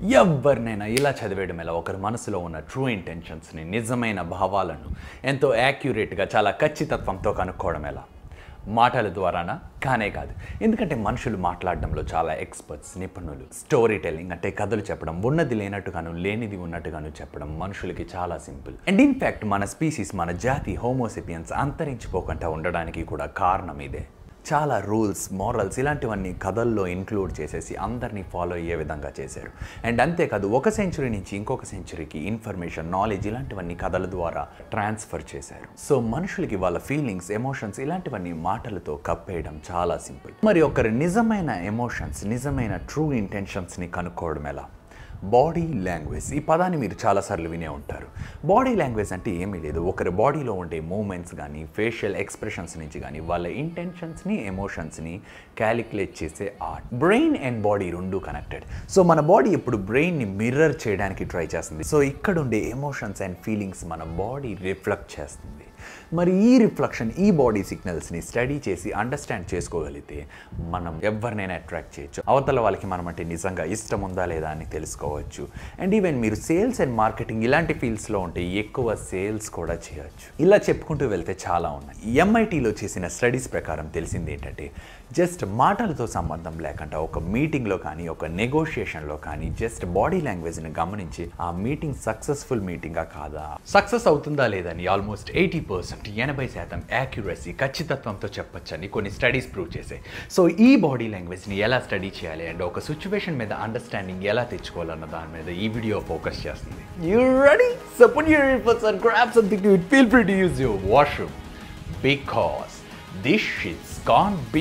ఎవరినైనా ఇలా చదివేయడం ఎలా ఒకరి మనసులో ఉన్న ట్రూ ఇంటెన్షన్స్ని నిజమైన భావాలను ఎంతో యాక్యురేట్గా చాలా ఖచ్చితత్వంతో కనుక్కోవడం ఎలా మాటల ద్వారానా కానే కాదు ఎందుకంటే మనుషులు మాట్లాడడంలో చాలా ఎక్స్పర్ట్స్ నిపుణులు స్టోరీ టెల్లింగ్ అంటే కథలు చెప్పడం ఉన్నది లేనట్టుగాను లేనిది ఉన్నట్టుగాను చెప్పడం మనుషులకి చాలా సింపుల్ అండ్ ఇన్ఫ్యాక్ట్ మన స్పీసీస్ మన జాతి హోమోసిపియన్స్ అంతరించిపోకుండా ఉండడానికి కూడా కారణం ఇదే చాలా రూల్స్ మారల్స్ ఇలాంటివన్నీ కథల్లో ఇంక్లూడ్ చేసేసి అందరినీ ఫాలో అయ్యే విధంగా చేశారు అండ్ అంతేకాదు ఒక సెంచురీ నుంచి ఇంకొక సెంచురీకి ఇన్ఫర్మేషన్ నాలెడ్జ్ ఇలాంటివన్నీ కథల ద్వారా ట్రాన్స్ఫర్ చేశారు సో మనుషులకి వాళ్ళ ఫీలింగ్స్ ఎమోషన్స్ ఇలాంటివన్నీ మాటలతో కప్పేయడం చాలా సింపుల్ మరి ఒకరి నిజమైన ఎమోషన్స్ నిజమైన ట్రూ ఇంటెన్షన్స్ని కనుక్కోవడం ఎలా బాడీ లాంగ్వేజ్ ఈ పదాన్ని మీరు చాలాసార్లు వినే ఉంటారు బాడీ లాంగ్వేజ్ అంటే ఏమీ లేదు ఒకరి బాడీలో ఉండే మూమెంట్స్ కానీ ఫేషియల్ ఎక్స్ప్రెషన్స్ నుంచి కానీ వాళ్ళ ఇంటెన్షన్స్ని ఎమోషన్స్ని క్యాలిక్యులేట్ చేసే ఆర్ట్ బ్రెయిన్ అండ్ బాడీ రెండు కనెక్టెడ్ సో మన బాడీ ఇప్పుడు బ్రెయిన్ని మిర్రర్ చేయడానికి ట్రై చేస్తుంది సో ఇక్కడ ఉండే ఎమోషన్స్ అండ్ ఫీలింగ్స్ మన బాడీ రిఫ్లెక్ట్ చేస్తుంది మరి ఈ రిఫ్లెక్షన్ ఈ బాడీ సిగ్నల్స్ని స్టడీ చేసి అండర్స్టాండ్ చేసుకోగలిగితే మనం ఎవరినైనా అట్రాక్ట్ చేయొచ్చు అవతల వాళ్ళకి మనం అంటే నిజంగా ఇష్టం ఉందా లేదా అని తెలుసుకోవచ్చు అండ్ ఈవెన్ మీరు సేల్స్ అండ్ మార్కెటింగ్ ఇలాంటి ఫీల్డ్స్లో ఉంటే ఎక్కువ సేల్స్ కూడా చేయొచ్చు ఇలా చెప్పుకుంటూ వెళ్తే చాలా ఉన్నాయి ఎంఐటీలో చేసిన స్టడీస్ ప్రకారం తెలిసింది ఏంటంటే జస్ట్ మాటలతో సంబంధం లేకుండా ఒక మీటింగ్లో కానీ ఒక నెగోషియేషన్లో కానీ జస్ట్ బాడీ లాంగ్వేజ్ని గమనించి ఆ మీటింగ్ సక్సెస్ఫుల్ మీటింగా కాదా సక్సెస్ అవుతుందా లేదని ఆల్మోస్ట్ ఎయిటీ పర్సెంట్ ఎనభై శాతం యాక్యురసీ ఖచ్చితత్వంతో చెప్పొచ్చని కొన్ని స్టడీస్ ప్రూవ్ చేశాయి సో ఈ బాడీ లాంగ్వేజ్ని ఎలా స్టడీ చేయాలి అండ్ ఒక సిచ్యువేషన్ మీద అండర్స్టాండింగ్ ఎలా తెచ్చుకోవాలన్న దాని మీద ఈ వీడియో ఫోకస్ చేస్తుంది you ready so put your earphones and grab something to it feel free to use your washroom because this shits can be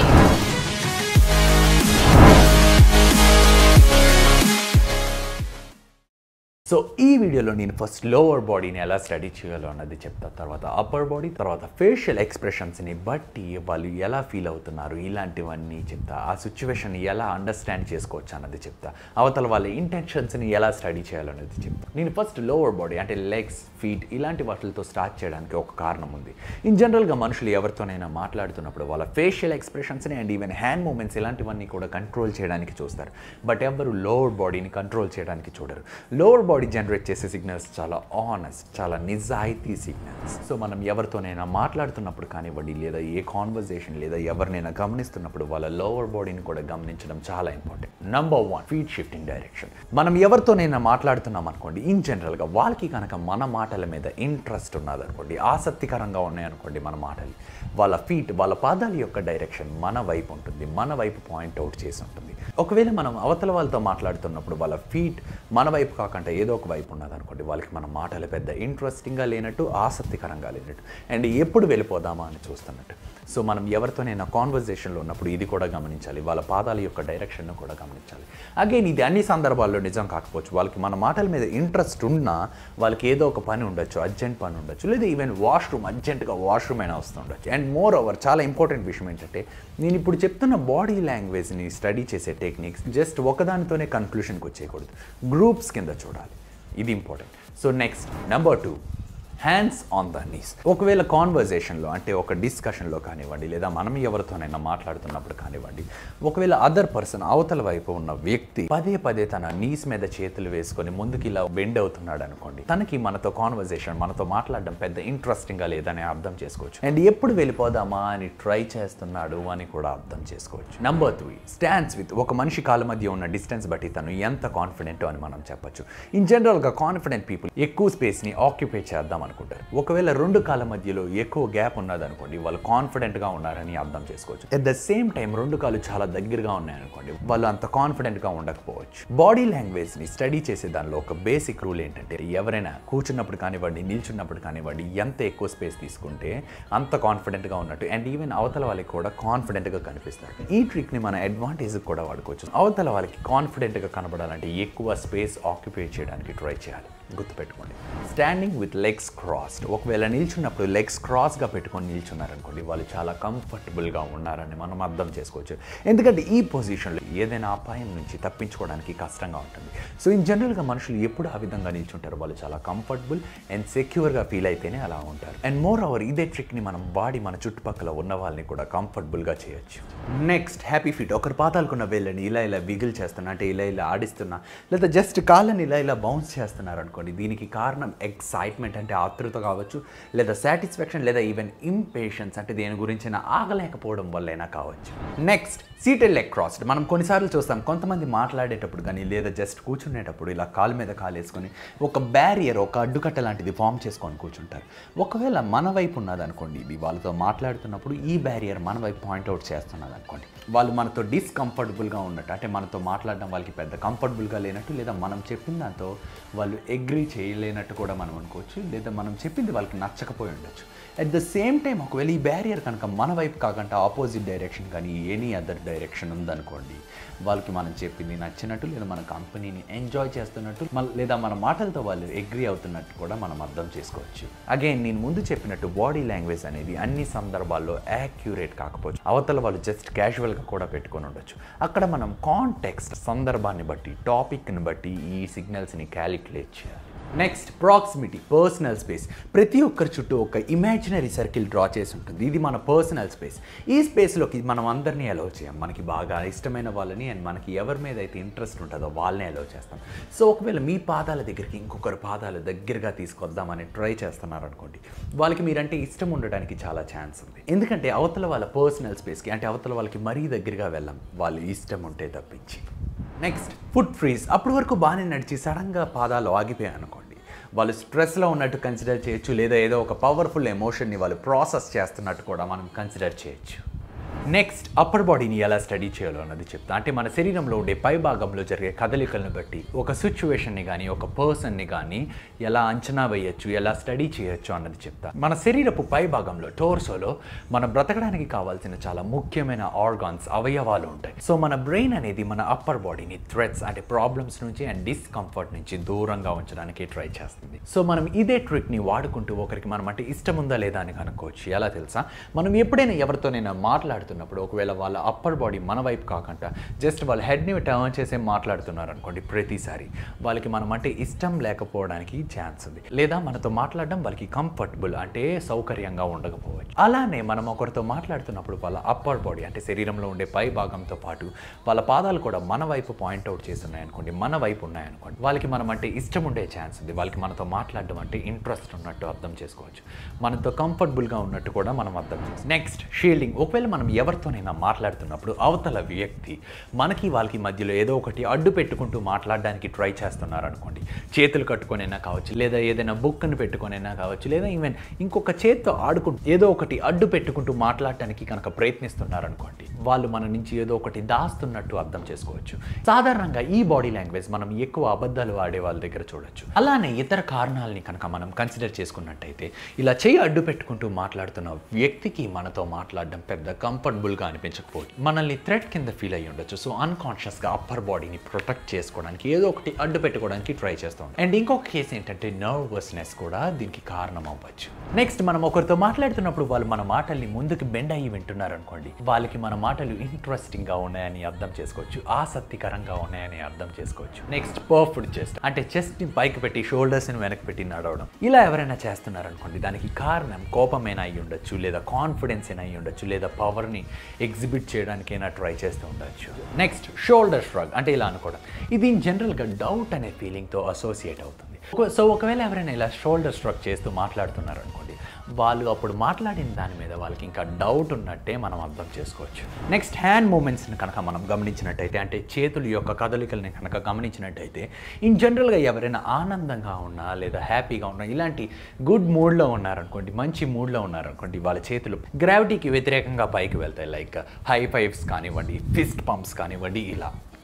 so ఈ వీడియోలో నేను ఫస్ట్ లోవర్ బాడీని ఎలా స్టడీ చేయాలో అన్నది చెప్తా తర్వాత అప్పర్ బాడీ తర్వాత ఫేషియల్ ఎక్స్ప్రెషన్స్ని బట్టి వాళ్ళు ఎలా ఫీల్ అవుతున్నారు ఇలాంటివన్నీ చెప్తా ఆ సిచ్యువేషన్ ఎలా అండర్స్టాండ్ చేసుకోవచ్చు అన్నది చెప్తా అవతల వాళ్ళ ఇంటెన్షన్స్ని ఎలా స్టడీ చేయాలన్నది చెప్తా నేను ఫస్ట్ లోవర్ బాడీ అంటే లెగ్స్ ఫీట్ ఇలాంటి వాటితో స్టార్ట్ చేయడానికి ఒక కారణం ఉంది ఇన్ జనరల్గా మనుషులు ఎవరితోనైనా మాట్లాడుతున్నప్పుడు వాళ్ళ ఫేషియల్ ఎక్స్ప్రెషన్స్ని అండ్ ఈవెన్ హ్యాండ్ మూమెంట్స్ ఇలాంటివన్నీ కూడా కంట్రోల్ చేయడానికి చూస్తారు బట్ ఎవరు లోవర్ బాడీని కంట్రోల్ చేయడానికి చూడరు లోవర్ బాడీ జనరేట్ చేసే సిగ్నల్స్ చాలా ఆనెస్ట్ చాలా నిజాయితీ సిగ్నల్స్ సో మనం ఎవరితోనైనా మాట్లాడుతున్నప్పుడు కానివ్వండి లేదా ఏ కాన్వర్జేషన్ లేదా ఎవరినైనా గమనిస్తున్నప్పుడు వాళ్ళ లోవర్ బాడీని కూడా గమనించడం చాలా important number one feet shifting direction మనం ఎవరితోనైనా మాట్లాడుతున్నాం అనుకోండి ఇన్ జనరల్గా వాళ్ళకి కనుక మన మాటల మీద ఇంట్రెస్ట్ ఉన్నదనుకోండి ఆసక్తికరంగా ఉన్నాయనుకోండి మన మాటలు వాళ్ళ ఫీట్ వాళ్ళ పాదాల యొక్క డైరెక్షన్ మన వైపు ఉంటుంది మన వైపు పాయింట్ అవుట్ చేసి ఉంటుంది ఒకవేళ మనం అవతల వాళ్ళతో మాట్లాడుతున్నప్పుడు వాళ్ళ ఫీట్ మన వైపు కాకుండా ఏదో ఒక వైపు ఉన్నదనుకోండి వాళ్ళకి మన మాటలు పెద్ద ఇంట్రెస్టింగ్గా లేనట్టు ఆసక్తికరంగా లేనట్టు అండ్ ఎప్పుడు వెళ్ళిపోదామా అని చూస్తున్నట్టు సో మనం ఎవరితోనైనా కాన్వర్జేషన్లో ఉన్నప్పుడు ఇది కూడా గమనించాలి వాళ్ళ పాదాల యొక్క డైరెక్షన్ను కూడా గమనించాలి అగైన్ ఇది అన్ని సందర్భాల్లో నిజం కాకపోవచ్చు వాళ్ళకి మన మాటల మీద ఇంట్రెస్ట్ ఉన్నా వాళ్ళకి ఏదో ఒక పని ఉండొచ్చు అర్జెంట్ పని ఉండొచ్చు లేదా ఈవెన్ వాష్రూమ్ అర్జెంటుగా వాష్రూమ్ అయినా వస్తుండొచ్చు అండ్ మోర్ ఓవర్ చాలా ఇంపార్టెంట్ విషయం ఏంటంటే నేను ఇప్పుడు చెప్తున్న బాడీ లాంగ్వేజ్ని స్టడీ చేసే టెక్నిక్స్ జస్ట్ ఒకదానితోనే కన్క్లూషన్కి వచ్చేయకూడదు గ్రూప్స్ కింద చూడాలి ఇది important so next number two hands on the knees ఒకవేళ కాన్వర్జేషన్లో అంటే ఒక డిస్కషన్లో కానివ్వండి లేదా మనం ఎవరితోనైనా మాట్లాడుతున్నప్పుడు కానివ్వండి ఒకవేళ అదర్ పర్సన్ అవతల వైపు ఉన్న వ్యక్తి పదే పదే తన నీస్ మీద చేతులు వేసుకొని ముందుకు ఇలా బెండ్ అవుతున్నాడు అనుకోండి తనకి మనతో కాన్వర్జేషన్ మనతో మాట్లాడడం పెద్ద ఇంట్రెస్టింగ్గా లేదని అర్థం చేసుకోవచ్చు అండ్ ఎప్పుడు వెళ్ళిపోదామా అని ట్రై చేస్తున్నాడు అని కూడా అర్థం చేసుకోవచ్చు నంబర్ త్రీ స్టాండ్స్ విత్ ఒక మనిషి కాళ్ళ మధ్య ఉన్న డిస్టెన్స్ బట్టి తను ఎంత కాన్ఫిడెంట్ అని మనం చెప్పొచ్చు ఇన్ జనరల్గా కాన్ఫిడెంట్ పీపుల్ ఎక్కువ స్పేస్ని ఆక్యుపై చేద్దాం అనుకుంటారు ఒకవేళ రెండు కాళ్ళ మధ్యలో ఎక్కువ గ్యాప్ ఉన్నదనుకోండి వాళ్ళు కాన్ఫిడెంట్గా ఉన్నారని అర్థం చేసుకోవచ్చు అట్ ద సేమ్ టైం రెండు కాళ్ళు చాలా దగ్గరగా ఉన్నాయనుకోండి వాళ్ళు అంత కాన్ఫిడెంట్గా ఉండకపోవచ్చు బాడీ లాంగ్వేజ్ని స్టడీ చేసే దానిలో ఒక బేసిక్ రూల్ ఏంటంటే ఎవరైనా కూర్చున్నప్పుడు కానివ్వండి నిల్చున్నప్పుడు కానివ్వండి ఎంత ఎక్కువ స్పేస్ తీసుకుంటే అంత కాన్ఫిడెంట్గా ఉన్నట్టు అండ్ ఈవెన్ అవతల వాళ్ళకి కూడా కాన్ఫిడెంట్గా కనిపిస్తారు ఈ ట్రిక్ని మన అడ్వాంటేజ్ కూడా వాడుకోవచ్చు అవతల వాళ్ళకి కాన్ఫిడెంట్గా కనబడాలంటే ఎక్కువ స్పేస్ ఆక్యుపై చేయడానికి ట్రై చేయాలి గుర్తుపెట్టుకోండి స్టాండింగ్ విత్ లెగ్స్ క్రాస్డ్ ఒకవేళ నిల్చున్నప్పుడు లెగ్స్ క్రాస్గా పెట్టుకొని నిల్చున్నారనుకోండి వాళ్ళు చాలా కంఫర్టబుల్గా ఉన్నారని మనం అర్థం చేసుకోవచ్చు ఎందుకంటే ఈ పొజిషన్లో ఏదైనా అపాయం నుంచి తప్పించుకోవడానికి కష్టంగా ఉంటుంది సో ఇన్ జనరల్గా మనుషులు ఎప్పుడు ఆ విధంగా నిల్చుంటారు వాళ్ళు చాలా కంఫర్టబుల్ అండ్ సెక్యూర్గా ఫీల్ అయితేనే అలా ఉంటారు అండ్ మోర్ ఓవర్ ఇదే ట్రిక్ని మనం వాడి మన చుట్టుపక్కల ఉన్న వాళ్ళని కూడా కంఫర్టబుల్గా చేయొచ్చు నెక్స్ట్ హ్యాపీ ఫీట్ ఒకరి పాతాలకున్న వేళ్ళని ఇలా ఇలా విగిల్ చేస్తున్నా అంటే ఇలా ఇలా ఆడిస్తున్నా లేదా జస్ట్ కాళ్ళని ఇలా ఇలా బౌన్స్ చేస్తున్నారు అనుకోండి దీనికి కారణం ఎక్సైట్మెంట్ అంటే ఆతృత కావచ్చు లేదా సాటిస్ఫాక్షన్ లేదా ఈవెన్ ఇంపేషన్స్ అంటే దేని గురించి ఆగలేకపోవడం వల్లైనా కావచ్చు నెక్స్ట్ సీటెడ్ లెగ్ క్రాస్డ్ మనం కొన్నిసార్లు చూస్తాం కొంతమంది మాట్లాడేటప్పుడు కానీ లేదా జస్ట్ కూర్చునేటప్పుడు ఇలా కాలు మీద కాలు వేసుకొని ఒక బ్యారియర్ ఒక అడ్డుకట్ట లాంటిది ఫామ్ చేసుకొని కూర్చుంటారు ఒకవేళ మన వైపు ఉన్నదనుకోండి ఇది వాళ్ళతో మాట్లాడుతున్నప్పుడు ఈ బ్యారియర్ మన వైపు పాయింట్అవుట్ చేస్తున్నది అనుకోండి వాళ్ళు మనతో డిస్కంఫర్టబుల్గా ఉన్నట్టు అంటే మనతో మాట్లాడడం వాళ్ళకి పెద్ద కంఫర్టబుల్గా లేనట్టు లేదా మనం చెప్పిన దాంతో వాళ్ళు అగ్రీ చేయలేనట్టు కూడా మనం అనుకోవచ్చు లేదా మనం చెప్పింది వాళ్ళకి నచ్చకపోయి ఉండొచ్చు అట్ ద సేమ్ టైం ఒకవేళ ఈ బ్యారియర్ కనుక మన వైపు కాకుండా ఆపోజిట్ డైరెక్షన్ కానీ ఎనీ అదర్ డైరెక్షన్ ఉందనుకోండి వాళ్ళకి మనం చెప్పింది నచ్చినట్టు లేదా మన కంపెనీని ఎంజాయ్ చేస్తున్నట్టు మన లేదా మన మాటలతో వాళ్ళు అగ్రీ అవుతున్నట్టు కూడా మనం అర్థం చేసుకోవచ్చు అగైన్ నేను ముందు చెప్పినట్టు బాడీ లాంగ్వేజ్ అనేది అన్ని సందర్భాల్లో యాక్యురేట్ కాకపోవచ్చు అవతల వాళ్ళు జస్ట్ క్యాజువల్గా కూడా పెట్టుకొని ఉండొచ్చు అక్కడ మనం కాంటెక్స్ట్ సందర్భాన్ని బట్టి టాపిక్ని బట్టి ఈ సిగ్నల్స్ని క్యాలిక్యులేట్ చేయాలి నెక్స్ట్ ప్రాక్సిమిటీ పర్సనల్ స్పేస్ ప్రతి ఒక్కరి చుట్టూ ఒక ఇమాజినరీ సర్కిల్ డ్రా చేసి ఉంటుంది ఇది మన పర్సనల్ స్పేస్ ఈ స్పేస్లోకి మనం అందరినీ అలౌ చేయం మనకి బాగా ఇష్టమైన వాళ్ళని అండ్ మనకి ఎవరి మీద అయితే ఇంట్రెస్ట్ ఉంటుందో వాళ్ళని అలౌ చేస్తాం సో ఒకవేళ మీ పాదాల దగ్గరికి ఇంకొకరి పాదాలు దగ్గరగా తీసుకొద్దామని ట్రై చేస్తున్నారు అనుకోండి వాళ్ళకి మీరంటే ఇష్టం ఉండడానికి చాలా ఛాన్స్ ఉంది ఎందుకంటే అవతల వాళ్ళ పర్సనల్ స్పేస్కి అంటే అవతల వాళ్ళకి మరీ దగ్గరగా వెళ్ళాం వాళ్ళు ఇష్టం ఉంటే తప్పించి నెక్స్ట్ ఫుడ్ ఫ్రీజ్ అప్పటి వరకు బాగానే నడిచి సడన్గా పాదాలు ఆగిపోయాయి అనుకోండి వాళ్ళు స్ట్రెస్లో ఉన్నట్టు కన్సిడర్ చేయొచ్చు లేదా ఏదో ఒక పవర్ఫుల్ ఎమోషన్ని వాళ్ళు ప్రాసెస్ చేస్తున్నట్టు కూడా మనం కన్సిడర్ చేయొచ్చు నెక్స్ట్ అప్పర్ బాడీని ఎలా స్టడీ చేయాలో అన్నది చెప్తా అంటే మన శరీరంలో ఉండే పై భాగంలో జరిగే కదలికలను బట్టి ఒక సిచ్యువేషన్ని కానీ ఒక పర్సన్ని కానీ ఎలా అంచనా వేయచ్చు ఎలా స్టడీ చేయొచ్చు అన్నది చెప్తా మన శరీరపు పై భాగంలో టోర్సోలో మన బ్రతకడానికి కావాల్సిన చాలా ముఖ్యమైన ఆర్గాన్స్ అవయవాలు ఉంటాయి సో మన బ్రెయిన్ అనేది మన అప్పర్ బాడీని థ్రెట్స్ అంటే ప్రాబ్లమ్స్ నుంచి అండ్ డిస్కంఫర్ట్ నుంచి దూరంగా ఉంచడానికి ట్రై చేస్తుంది సో మనం ఇదే ట్రిక్ని వాడుకుంటూ ఒకరికి మనం అంటే ఇష్టం ఉందా లేదా అని కనుక్కోవచ్చు ఎలా తెలుసా మనం ఎప్పుడైనా ఎవరితోనైనా మాట్లాడుతున్నప్పుడు ఒకవేళ వాళ్ళ అప్పర్ బాడీ మన వైపు కాకుండా జస్ట్ వాళ్ళ హెడ్ని టర్న్ చేసే మాట్లాడుతున్నారు అనుకోండి ప్రతిసారి వాళ్ళకి మనం అంటే ఇష్టం లేకపోవడానికి ఛాన్స్ ఉంది లేదా మనతో మాట్లాడడం వాళ్ళకి కంఫర్టబుల్ అంటే సౌకర్యంగా ఉండకపోవచ్చు అలానే మనం ఒకరితో మాట్లాడుతున్నప్పుడు వాళ్ళ అప్పర్ బాడీ అంటే శరీరంలో ఉండే పై భాగంతో పాటు వాళ్ళ పాదాలు కూడా మన వైపు పాయింట్అవుట్ చేస్తున్నాయి అనుకోండి మన వైపు ఉన్నాయనుకోండి వాళ్ళకి మనం అంటే ఇష్టం ఉండే ఛాన్స్ ఉంది వాళ్ళకి మనతో మాట్లాడడం అంటే ఇంట్రెస్ట్ ఉన్నట్టు అర్థం చేసుకోవచ్చు మనతో కంఫర్టబుల్గా ఉన్నట్టు కూడా మనం అర్థం చేసుకోవచ్చు నెక్స్ట్ షీల్డింగ్ ఒకవేళ మనం ఎవరితోనైనా మాట్లాడుతున్నప్పుడు అవతల వ్యక్తి మనకి వాళ్ళకి మధ్యలో ఏదో ఒకటి అడ్డు పెట్టుకుంటూ మాట్లాడడానికి ట్రై చేస్తున్నారు అనుకోండి చేతులు కట్టుకొనైనా కావచ్చు లేదా ఏదైనా బుక్ని పెట్టుకొనైనా కావచ్చు లేదా ఈవెన్ ఇంకొక చేత్తో ఆడుకుంటూ ఏదో ఒకటి అడ్డు పెట్టుకుంటూ మాట్లాడటానికి కనుక ప్రయత్నిస్తున్నారు అనుకోండి వాళ్ళు మన నుంచి ఏదో ఒకటి దాస్తున్నట్టు అర్థం చేసుకోవచ్చు సాధారణంగా ఈ బాడీ లాంగ్వేజ్ మనం ఎక్కువ అబద్ధాలు ఆడే వాళ్ళ దగ్గర చూడొచ్చు అలానే ఇతర కారణాలని కనుక మనం కన్సిడర్ చేసుకున్నట్టయితే ఇలా చేయి అడ్డు పెట్టుకుంటూ మాట్లాడుతున్న వ్యక్తికి మనతో మాట్లాడడం పెద్ద కంఫర్టబుల్గా అనిపించకపోవచ్చు మనల్ని థ్రెట్ కింద ఫీల్ అయ్యి ఉండొచ్చు సో అన్కాన్షియస్గా అప్పర్ బాడీని ప్రొటెక్ట్ చేసుకోవడానికి ఏదో ఒకటి అడ్డు పెట్టుకోవడానికి ట్రై చేస్తాం అండ్ ఇంకొక కేసు ఏంటంటే నర్వస్నెస్ కూడా దీనికి కారణం అవ్వచ్చు నెక్స్ట్ మనం ఒకరితో మాట్లాడుతున్నప్పుడు వాళ్ళు మన మాటల్ని ముందుకు బెండ్ అయ్యి వింటున్నారు అనుకోండి వాళ్ళకి మన మాటలు ఇంట్రెస్టింగ్గా ఉన్నాయని అర్థం చేసుకోవచ్చు ఆసక్తికరంగా ఉన్నాయని అర్థం చేసుకోవచ్చు నెక్స్ట్ పర్ఫ్డ్ చెస్ట్ అంటే చెస్ట్ని పైకి పెట్టి షోల్డర్స్ని వెనక్కి పెట్టి నడవడం ఇలా ఎవరైనా చేస్తున్నారు అనుకోండి దానికి కారణం కోపమైనా అయి ఉండొచ్చు లేదా కాన్ఫిడెన్స్ అయినా అయి ఉండొచ్చు లేదా పవర్ని ఎగ్జిబిట్ చేయడానికైనా ట్రై చేస్తూ ఉండొచ్చు నెక్స్ట్ షోల్డర్ స్ట్రగ్ అంటే ఇలా అనుకోవడం ఇది జనరల్గా డౌట్ అనే ఫీలింగ్తో అసోసియేట్ అవుతుంది ఒక- సో ఒకవేళ ఎవరైనా ఇలా షోల్డర్ స్ట్రక్ చేస్తూ మాట్లాడుతున్నారు అనుకోండి వాళ్ళు అప్పుడు మాట్లాడిన దాని మీద వాళ్ళకి ఇంకా డౌట్ ఉన్నట్టే మనం అర్థం చేసుకోవచ్చు నెక్స్ట్ హ్యాండ్ మూమెంట్స్ని కనుక మనం గమనించినట్టయితే అంటే చేతుల యొక్క కదలికల్ని కనుక గమనించినట్టయితే ఇన్ జనరల్గా ఎవరైనా ఆనందంగా ఉన్నా లేదా హ్యాపీగా ఉన్నా ఇలాంటి గుడ్ మూడ్లో ఉన్నారనుకోండి మంచి మూడ్లో ఉన్నారనుకోండి వాళ్ళ చేతులు గ్రావిటీకి వ్యతిరేకంగా పైకి వెళ్తాయి లైక్ హై ఫైవ్స్ కానివ్వండి ఫిస్ట్ పంప్స్ కానివ్వండి ఇలా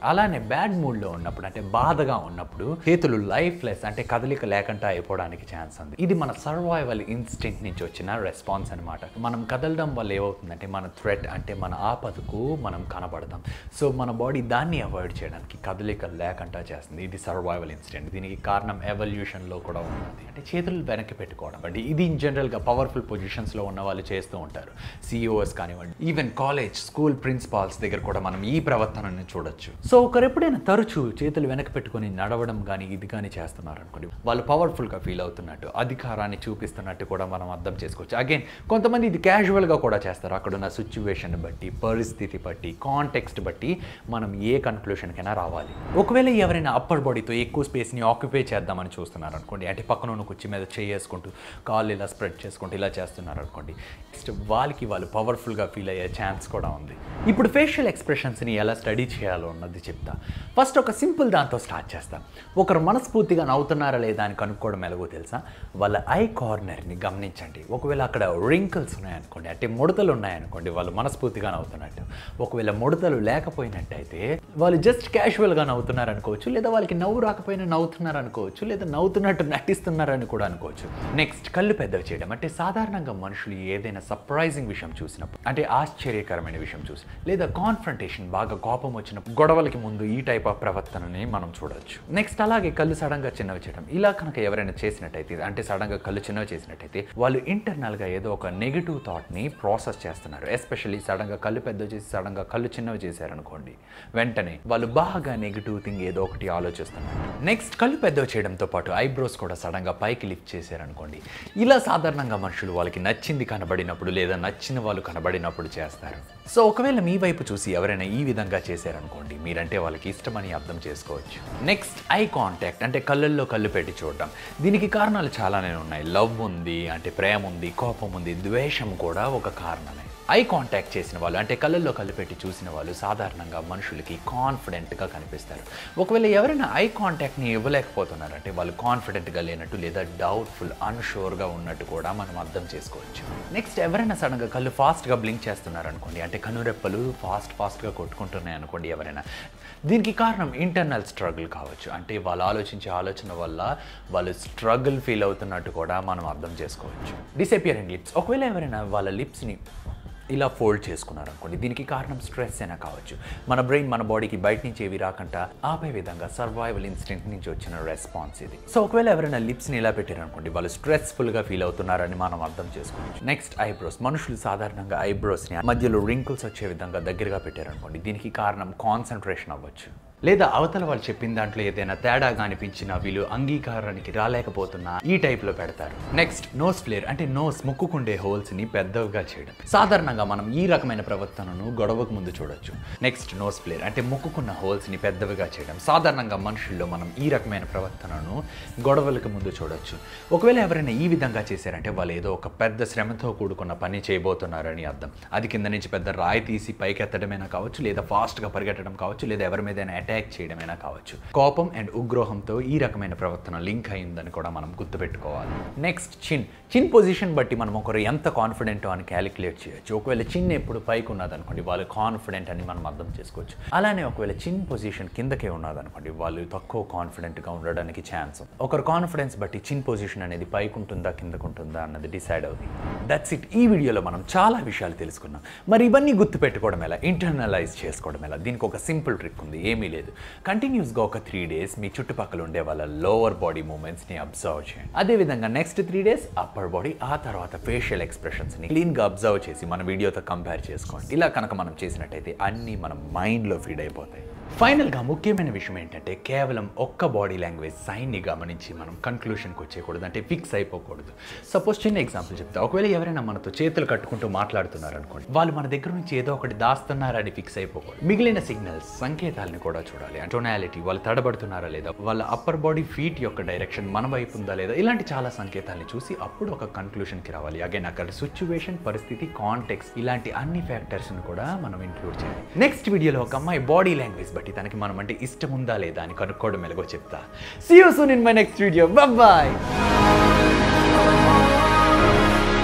అలానే బ్యాడ్ మూడ్లో ఉన్నప్పుడు అంటే బాధగా ఉన్నప్పుడు చేతులు లైఫ్ లెస్ అంటే కదలిక లేకుండా అయిపోవడానికి ఛాన్స్ ఉంది ఇది మన సర్వైవల్ ఇన్స్టింక్ట్ నుంచి వచ్చిన రెస్పాన్స్ అనమాట మనం కదలడం వల్ల ఏమవుతుందంటే మన థ్రెట్ అంటే మన ఆపదకు మనం కనబడతాం సో మన బాడీ దాన్ని అవాయిడ్ చేయడానికి కదలిక లేకుండా చేస్తుంది ఇది సర్వైవల్ ఇన్స్టెంట్ దీనికి కారణం ఎవల్యూషన్లో కూడా ఉన్నది అంటే చేతులు వెనక్కి పెట్టుకోవడం అంటే ఇది ఇన్ జనరల్గా పవర్ఫుల్ పొజిషన్స్లో ఉన్న వాళ్ళు చేస్తూ ఉంటారు సిఇఓస్ కానివ్వండి ఈవెన్ కాలేజ్ స్కూల్ ప్రిన్సిపాల్స్ దగ్గర కూడా మనం ఈ ప్రవర్తనని చూడొచ్చు సో ఒకరు ఎప్పుడైనా తరచూ చేతులు వెనక పెట్టుకొని నడవడం కానీ ఇది కానీ చేస్తున్నారు అనుకోండి వాళ్ళు పవర్ఫుల్గా ఫీల్ అవుతున్నట్టు అధికారాన్ని చూపిస్తున్నట్టు కూడా మనం అర్థం చేసుకోవచ్చు అగైన్ కొంతమంది ఇది క్యాజువల్గా కూడా చేస్తారు అక్కడ ఉన్న సిచ్యువేషన్ బట్టి పరిస్థితి బట్టి కాంటెక్స్ట్ బట్టి మనం ఏ కన్క్లూషన్కైనా రావాలి ఒకవేళ ఎవరైనా అప్పర్ బాడీతో ఎక్కువ స్పేస్ని ఆక్యుపై చేద్దామని చూస్తున్నారు అనుకోండి అంటే పక్కన ఉన్న కుర్చీ మీద చేసుకుంటూ కాళ్ళు ఇలా స్ప్రెడ్ చేసుకుంటూ ఇలా చేస్తున్నారు అనుకోండి నెక్స్ట్ వాళ్ళకి వాళ్ళు పవర్ఫుల్గా ఫీల్ అయ్యే ఛాన్స్ కూడా ఉంది ఇప్పుడు ఫేషియల్ ఎక్స్ప్రెషన్స్ని ఎలా స్టడీ చేయాలో అన్నది చెప్తా ఫస్ట్ ఒక సింపుల్ దాంతో స్టార్ట్ చేస్తాం ఒకరు మనస్ఫూర్తిగా నవ్వుతున్నారా లేదా అని కనుక్కోవడం ఎలాగో తెలుసా వాళ్ళ ఐ కార్నర్ని గమనించండి ఒకవేళ అక్కడ రింకిల్స్ ఉన్నాయనుకోండి అంటే ముడతలు ఉన్నాయనుకోండి వాళ్ళు మనస్ఫూర్తిగా నవ్వుతున్నట్టు ఒకవేళ ముడతలు లేకపోయినట్టయితే వాళ్ళు జస్ట్ క్యాజువల్గా నవ్వుతున్నారు అనుకోవచ్చు లేదా వాళ్ళకి నవ్వు రాకపోయినా నవ్వుతున్నారు అనుకోవచ్చు లేదా నవ్వుతున్నట్టు నటిస్తున్నారని కూడా అనుకోవచ్చు నెక్స్ట్ కళ్ళు పెద్దవి చేయడం అంటే సాధారణంగా మనుషులు ఏదైనా సర్ప్రైజింగ్ విషయం చూసినప్పుడు అంటే ఆశ్చర్యకరమైన విషయం చూసి లేదా కాన్ఫ్రంటేషన్ బాగా కోపం వచ్చినప్పుడు గొడవలకి ముందు ఈ టైప్ ఆఫ్ ప్రవర్తనని మనం చూడొచ్చు నెక్స్ట్ అలాగే కళ్ళు సడన్గా చిన్నవి చేయడం ఇలా కనుక ఎవరైనా చేసినట్టయితే అంటే సడన్గా కళ్ళు చిన్నవి చేసినట్టయితే వాళ్ళు ఇంటర్నల్గా ఏదో ఒక నెగిటివ్ థాట్ని ప్రాసెస్ చేస్తున్నారు ఎస్పెషల్లీ సడన్గా కళ్ళు పెద్ద చేసి సడన్గా కళ్ళు చిన్నవి చేశారనుకోండి వెంటనే వాళ్ళు బాగా నెగిటివ్ థింగ్ ఏదో ఒకటి ఆలోచిస్తున్నారు నెక్స్ట్ కళ్ళు పెద్దవి చేయడంతో పాటు ఐబ్రోస్ కూడా సడన్గా పైకి లిఫ్ట్ చేశారనుకోండి ఇలా సాధారణంగా మనుషులు వాళ్ళకి నచ్చింది కనబడినప్పుడు లేదా నచ్చిన వాళ్ళు కనబడినప్పుడు చేస్తారు సో ఒకవేళ మీ వైపు చూసి ఎవరైనా ఈ విధంగా చేశారనుకోండి మీరంటే వాళ్ళకి ఇష్టమని అర్థం చేసుకోవచ్చు నెక్స్ట్ ఐ కాంటాక్ట్ అంటే కళ్ళల్లో కళ్ళు పెట్టి చూడడం దీనికి కారణాలు చాలానే ఉన్నాయి లవ్ ఉంది అంటే ప్రేమ ఉంది కోపం ఉంది ద్వేషం కూడా ఒక కారణమే ఐ కాంటాక్ట్ చేసిన వాళ్ళు అంటే కళ్ళల్లో కళ్ళు పెట్టి చూసిన వాళ్ళు సాధారణంగా మనుషులకి కాన్ఫిడెంట్గా కనిపిస్తారు ఒకవేళ ఎవరైనా ఐ కాంటాక్ట్ని ఇవ్వలేకపోతున్నారు అంటే వాళ్ళు కాన్ఫిడెంట్గా లేనట్టు లేదా డౌట్ఫుల్ అన్షూర్గా ఉన్నట్టు కూడా మనం అర్థం చేసుకోవచ్చు నెక్స్ట్ ఎవరైనా సడన్గా కళ్ళు ఫాస్ట్గా బ్లింక్ చేస్తున్నారు అనుకోండి అంటే కనురెప్పలు ఫాస్ట్ ఫాస్ట్గా కొట్టుకుంటున్నాయి అనుకోండి ఎవరైనా దీనికి కారణం ఇంటర్నల్ స్ట్రగుల్ కావచ్చు అంటే వాళ్ళు ఆలోచించే ఆలోచన వల్ల వాళ్ళు స్ట్రగుల్ ఫీల్ అవుతున్నట్టు కూడా మనం అర్థం చేసుకోవచ్చు డిసపియరింగ్ లిప్స్ ఒకవేళ ఎవరైనా వాళ్ళ లిప్స్ని ఇలా ఫోల్డ్ చేసుకున్నారు అనుకోండి దీనికి కారణం స్ట్రెస్ అయినా కావచ్చు మన బ్రెయిన్ మన బాడీకి బయట నుంచి ఏవి రాకుండా ఆపే విధంగా సర్వైవల్ ఇన్స్టింక్ట్ నుంచి వచ్చిన రెస్పాన్స్ ఇది సో ఒకవేళ ఎవరైనా లిప్స్ని ఇలా పెట్టారు అనుకోండి వాళ్ళు స్ట్రెస్ఫుల్గా ఫీల్ అవుతున్నారని మనం అర్థం చేసుకోవచ్చు నెక్స్ట్ ఐబ్రోస్ మనుషులు సాధారణంగా ఐబ్రోస్ని మధ్యలో రింకిల్స్ వచ్చే విధంగా దగ్గరగా పెట్టారు అనుకోండి దీనికి కారణం కాన్సన్ట్రేషన్ అవ్వచ్చు లేదా అవతల వాళ్ళు చెప్పిన దాంట్లో ఏదైనా తేడాగా అనిపించినా వీళ్ళు అంగీకారానికి రాలేకపోతున్నా ఈ టైప్లో పెడతారు నెక్స్ట్ నోస్ ఫ్లేర్ అంటే నోస్ ముక్కుకుండే హోల్స్ని పెద్దవిగా చేయడం సాధారణంగా మనం ఈ రకమైన ప్రవర్తనను గొడవకు ముందు చూడొచ్చు నెక్స్ట్ నోస్ ఫ్లేర్ అంటే ముక్కుకున్న హోల్స్ని పెద్దవిగా చేయడం సాధారణంగా మనుషుల్లో మనం ఈ రకమైన ప్రవర్తనను గొడవలకు ముందు చూడొచ్చు ఒకవేళ ఎవరైనా ఈ విధంగా చేశారంటే వాళ్ళు ఏదో ఒక పెద్ద శ్రమతో కూడుకున్న పని చేయబోతున్నారని అర్థం అది కింద నుంచి పెద్ద రాయి తీసి పైకి ఎత్తడమైనా కావచ్చు లేదా ఫాస్ట్గా పరిగెట్టడం కావచ్చు లేదా ఎవరి మీదైనా అటాక్ చేయడమైనా కావచ్చు కోపం అండ్ ఉగ్రోహంతో ఈ రకమైన ప్రవర్తన లింక్ అయిందని కూడా మనం గుర్తుపెట్టుకోవాలి నెక్స్ట్ చిన్ చిన్ పొజిషన్ బట్టి మనం ఒకరు ఎంత కాన్ఫిడెంట్ అని క్యాలిక్యులేట్ చేయొచ్చు ఒకవేళ చిన్ ఎప్పుడు పైకి ఉన్నదనుకోండి వాళ్ళు కాన్ఫిడెంట్ అని మనం అర్థం చేసుకోవచ్చు అలానే ఒకవేళ చిన్ పొజిషన్ కిందకే ఉన్నదనుకోండి వాళ్ళు తక్కువ కాన్ఫిడెంట్గా ఉండడానికి ఛాన్స్ ఒకరు కాన్ఫిడెన్స్ బట్టి చిన్ పొజిషన్ అనేది పైకి ఉంటుందా కిందకు ఉంటుందా అన్నది డిసైడ్ అవుతుంది దట్స్ ఇట్ ఈ వీడియోలో మనం చాలా విషయాలు తెలుసుకున్నాం మరి ఇవన్నీ గుర్తుపెట్టుకోవడం ఎలా ఇంటర్నలైజ్ చేసుకోవడం ఎలా దీనికి ఒక సింపుల్ ట్రిక్ ఉంది ఏమీ లేదు కంటిన్యూస్గా ఒక త్రీ డేస్ మీ చుట్టుపక్కల ఉండే వాళ్ళ లోవర్ బాడీ మూమెంట్స్ని అబ్జర్వ్ చేయండి అదేవిధంగా next three days upper body ఆ తర్వాత ఫేషియల్ ఎక్స్ప్రెషన్స్ని క్లీన్గా అబ్జర్వ్ చేసి మన వీడియోతో కంపేర్ చేసుకోండి ఇలా కనుక మనం చేసినట్టయితే అన్నీ మన మైండ్లో ఫీడ్ అయిపోతాయి ఫైనల్గా ముఖ్యమైన విషయం ఏంటంటే కేవలం ఒక్క బాడీ లాంగ్వేజ్ సైన్ని గమనించి మనం కన్క్లూషన్కి వచ్చేయకూడదు అంటే ఫిక్స్ అయిపోకూడదు సపోజ్ చిన్న ఎగ్జాంపుల్ చెప్తా ఒకవేళ ఎవరైనా మనతో చేతులు కట్టుకుంటూ మాట్లాడుతున్నారు అనుకోండి వాళ్ళు మన దగ్గర నుంచి ఏదో ఒకటి దాస్తున్నారని ఫిక్స్ అయిపోకూడదు మిగిలిన సిగ్నల్స్ సంకేతాలని కూడా చూడాలి టోనాలిటీ వాళ్ళు తడబడుతున్నారా లేదా వాళ్ళ అప్పర్ బాడీ ఫీట్ యొక్క డైరెక్షన్ మన వైపు ఉందా లేదా ఇలాంటి చాలా సంకేతాలని చూసి అప్పుడు ఒక కన్క్లూషన్కి రావాలి అగైన్ అక్కడ సిచ్యువేషన్ పరిస్థితి కాంటెక్స్ ఇలాంటి అన్ని ఫ్యాక్టర్స్ని కూడా మనం ఇంక్లూడ్ చేయాలి నెక్స్ట్ వీడియోలో ఒక అమ్మాయి బాడీ లాంగ్వేజ్ బట్టి తనకి మనం అంటే ఇష్టం ఉందా లేదా అని కనుక్కోవడం ఎలాగో చెప్తా see you soon in my next video bye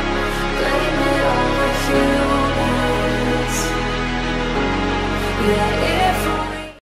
Blame it on the humans. Yeah,